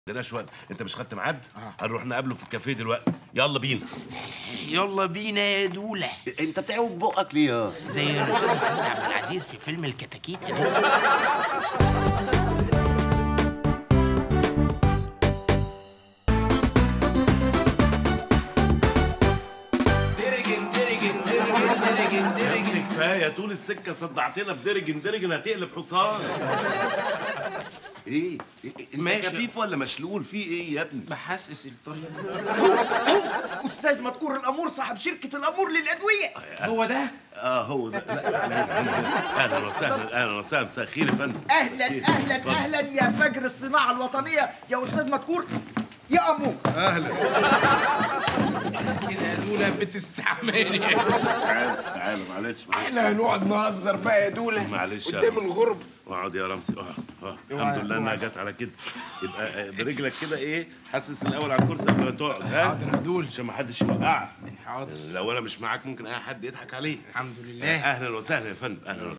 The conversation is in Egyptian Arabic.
عندناش وقت انت مش خدت ميعاد هنروح نقابله في الكافيه دلوقتي يلا بينا يلا بينا يا دولة انت بتعوج بقك ليه يا زي الأستاذ محمود عبد العزيز في فيلم الكتاكيت يا دولة يا ابني كفايه طول السكه صدعتنا بدرجن درجن هتقلب حصان ايه إيه، انت ماشي. خفيف ولا مشلول في ايه يا ابني بحسس الطريق استاذ مذكور الامور صاحب شركه الامور للادويه هو ده اه هو ده لا اهلا وسهلا اهلا وسهلا مساء الخير يا فندم اهلا اهلا اتفضل. اهلا يا فجر الصناعه الوطنيه يا استاذ مذكور يا امور كده يا دولة بتستعملي تعال تعال معلش معلش احنا هنقعد نهزر بقى يا دولة معلش يا قدام رمزي. الغرب اقعد يا رمزي اه اه الحمد لله انها جت على كده يبقى آه، برجلك كده ايه حسس الاول على الكرسي قبل ما تقعد ها حاضر يا دول. عشان ما حدش يوقعك حاضر لو انا مش معاك ممكن اي حد يضحك عليه الحمد لله اهلا وسهلا يا فندم اهلا وسهلا